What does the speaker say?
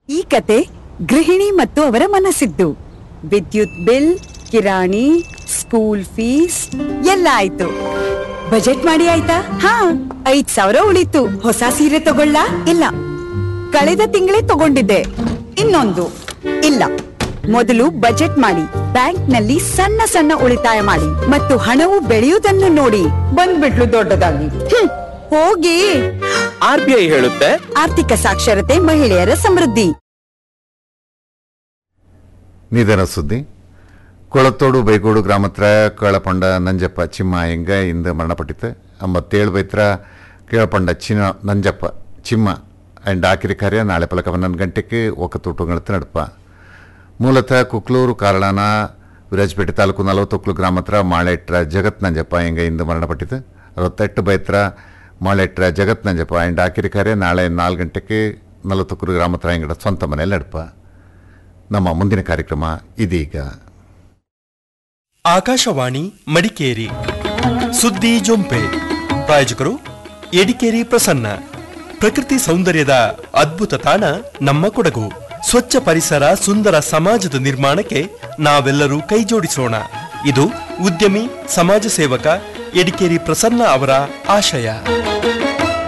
ಈ ಕತೆ ಗೃಹಿಣಿ ಮತ್ತು ಅವರ ಮನಸ್ಸಿದ್ದು ವಿದ್ಯುತ್ ಬಿಲ್ ಕಿರಾಣಿ ಸ್ಕೂಲ್ ಫೀಸ್ ಎಲ್ಲ ಆಯ್ತು ಬಜೆಟ್ ಮಾಡಿ ಆಯ್ತಾ ಹಾ ಐದ್ ಸಾವಿರ ಉಳಿತು ಹೊಸ ಸೀರೆ ತಗೊಳ್ಳ ಇಲ್ಲ ಕಳೆದ ತಿಂಗಳೇ ತಗೊಂಡಿದ್ದೆ ಇನ್ನೊಂದು ಇಲ್ಲ ಮೊದಲು ಬಜೆಟ್ ಮಾಡಿ ಬ್ಯಾಂಕ್ನಲ್ಲಿ ಸಣ್ಣ ಸಣ್ಣ ಉಳಿತಾಯ ಮಾಡಿ ಮತ್ತು ಹಣವು ಬೆಳೆಯುವುದನ್ನು ನೋಡಿ ಬಂದ್ಬಿಟ್ಲು ದೊಡ್ಡದಾಗಿ ಹ್ಮ್, ಹೋಗಿ ಆರ್ ಬಿ ಐ ಹೇಳುತ್ತೆ ಆರ್ಥಿಕ ಸಾಕ್ಷರತೆ ಮಹಿಳೆಯರ ಸಮೃದ್ಧಿ ನಿಧನ ಸುದ್ದಿ ಕೊಳത്തോಡು ಬೈಗೋಡು ಗ್ರಾಮತ್ರ ಕೇಳಪಂಡ ನಂಜಪ್ಪ ಚಿಮ್ಮ ಎಂಗ ಇಂದ ಮರಣಪಟ್ಟಿತ್ತು ಅಂಬತ್ತೇಳು ಬೈತ್ರ ಕೇಳಪಂಡ ಚಿನ್ನ ನಂಜಪ್ಪ ಚಿಮ್ಮ ಅಂಡ್ ಆಕಿರಿ ಕಾರ್ಯ ನಾಳೆ ಪಲಕ ಹನ್ನೊಂದು ಗಂಟೆಗೆ ಒಕ್ಕತೂಟುಗಳತ್ತ ನಡಪ ಮೂಲತಃ ಕುಕ್ಲೂರು ಕಾರಳನ ವಿರಾಜಪೇಟೆ ತಾಲೂಕು ನಲವತ್ತೊಕ್ಲು ಗ್ರಾಮತ್ರ ಮಾಳೆಟ್ರ ಜಗತ್ ನಂಜಪ್ಪ ಎಂಗ ಇಂದು ಮರಣಪಟ್ಟಿತು ಅರವತ್ತೆಟ್ಟು ಬೈತ್ರ ಮಾಳೆಟ್ರ ಜಗತ್ ನಂಜಪ್ಪ ಅಂಡ್ ಆಕಿರಿ ಕಾರ್ಯ ನಾಳೆ ನಾಲ್ಕು ಗಂಟೆಗೆ ನಲವತ್ತೊಕ್ಲು ಗ್ರಾಮತ್ರ ಎಂಗಡ ಸ್ವಂತ ಮನೆಯಲ್ಲಿ ನಡಪ ನಮ್ಮ ಮುಂದಿನ ಕಾರ್ಯಕ್ರಮ ಇದೀಗ ಆಕಾಶವಾಣಿ ಮಡಿಕೇರಿ ಸುದ್ದಿ ಜೊಂಪೆ ಪ್ರಾಯೋಜಕರು ಎಡಿಕೇರಿ ಪ್ರಸನ್ನ ಪ್ರಕೃತಿ ಸೌಂದರ್ಯದ ಅದ್ಭುತ ತಾಣ ನಮ್ಮ ಕೊಡಗು ಸ್ವಚ್ಛ ಪರಿಸರ ಸುಂದರ ಸಮಾಜದ ನಿರ್ಮಾಣಕ್ಕೆ ನಾವೆಲ್ಲರೂ ಕೈಜೋಡಿಸೋಣ ಇದು ಉದ್ಯಮಿ ಸಮಾಜ ಸೇವಕ ಎಡಿಕೇರಿ ಪ್ರಸನ್ನ ಅವರ ಆಶಯ